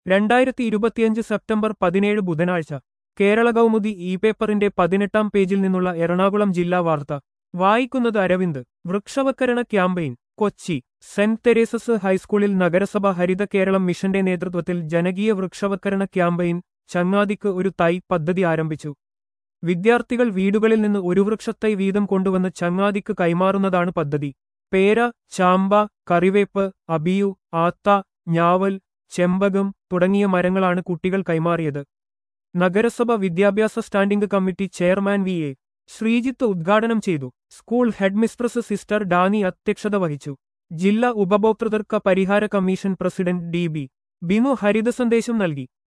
രണ്ടായിരത്തി ഇരുപത്തിയഞ്ച് സെപ്റ്റംബർ പതിനേഴ് ബുധനാഴ്ച കേരള കൗമുദി ഇ പേപ്പറിന്റെ പതിനെട്ടാം പേജിൽ നിന്നുള്ള എറണാകുളം ജില്ലാ വാർത്ത വായിക്കുന്നത് അരവിന്ദ് വൃക്ഷവൽക്കരണ ക്യാമ്പയിൻ കൊച്ചി സെന്റ് തെരേസസ് ഹൈസ്കൂളിൽ നഗരസഭ ഹരിത കേരളം മിഷന്റെ നേതൃത്വത്തിൽ ജനകീയ വൃക്ഷവൽക്കരണ ക്യാമ്പയിൻ ചങ്ങാതിക്ക് ഒരു തൈ പദ്ധതി ആരംഭിച്ചു വിദ്യാർത്ഥികൾ വീടുകളിൽ നിന്ന് ഒരു വൃക്ഷത്തൈ വീതം കൊണ്ടുവന്ന് ചങ്ങാതിക്ക് കൈമാറുന്നതാണ് പദ്ധതി പേര ചാമ്പ കറിവേപ്പ് അബിയു ആത്ത ഞാവൽ ചെമ്പകം തുടങ്ങിയ മരങ്ങളാണ് കുട്ടികൾ കൈമാറിയത് നഗരസഭ വിദ്യാഭ്യാസ standing committee chairman V A Sreejith ഉദ്ഘാടനം ചെയ്തു സ്കൂൾ ഹെഡ്മിസ്ട്രസ് സിസ്റ്റർ ഡാനി അധ്യക്ഷത വഹിച്ചു ജില്ലാ ഉപഭോക്തൃതർക്ക പരിഹാര commission president D B Binu ഹരിത സന്ദേശം നൽകി